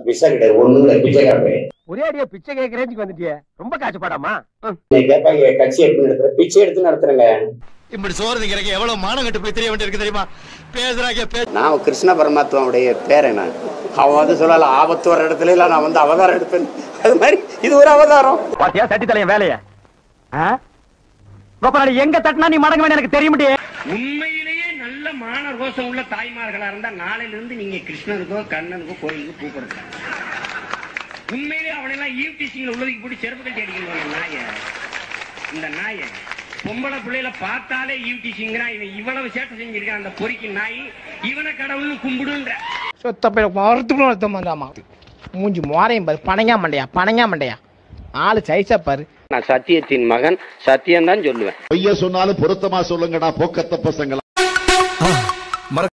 பிச்சை கிடையாது ஒண்ணும் இல்லை பிச்சைக்காரன் ஒரே அடியா பிச்சை கேட்கறேன்னு வந்துட்டியே ரொம்ப காசுப்படாமா கேட்பாங்க கட்சி எப்படி நடத்துற பிச்சை எடுத்து நடத்துறேங்க இப்படி சோறு திங்கிறக்கு எவ்வளவு மானம் கட்டு போய் தெரிய வேண்டியிருக்கு தெரியுமா பேசுறாங்க பே நான் கிருஷ்ண பரமாத்மாவுடைய பேரன் நான் அவன் வந்து சொல்லல ஆபத்து வர இடத்துல இல்ல நான் வந்து அவதாரம் எடுப்பேன் அது மாதிரி இது ஒரு அவதாரம் பாத்தியா சட்டி தலையன் வேலைய கோபாலி எங்க தட்டினா நீ மடங்க வேணும் எனக்கு தெரிய முடியும் உண்மையிலேயே நல்ல மான ரோசம் உள்ள தாய்மார்களா இருந்தா நாளையில இருந்து நீங்க கிருஷ்ணனுக்கோ கண்ணனுக்கோ கோயிலுக்கு பூ கொடுக்கலாம் உண்மையிலேயே அவனெல்லாம் ஈவ் டீச்சிங்ல உள்ளதுக்கு போட்டு செருப்பு கட்டி அடிக்கணும் நாய இந்த நாய பொம்பளை பிள்ளையில பார்த்தாலே ஈவ் டீச்சிங்கிறான் இவன் இவ்வளவு சேட்டை செஞ்சிருக்கான் அந்த பொறிக்கு நாய் இவனை கடவுள்னு கும்பிடுன்ற சொத்த மரத்துக்கு அர்த்தம் பண்ணாமா மூஞ்சி மோரையும் பாரு பனையா மண்டையா பனையா மண்டையா ஆளு சைஸா பாரு நான் சத்தியத்தின் மகன் சத்தியம் தான் சொல்லுவேன் பொய்ய சொன்னாலும் பொருத்தமா சொல்லுங்கடா போக்கத்த பசங்களா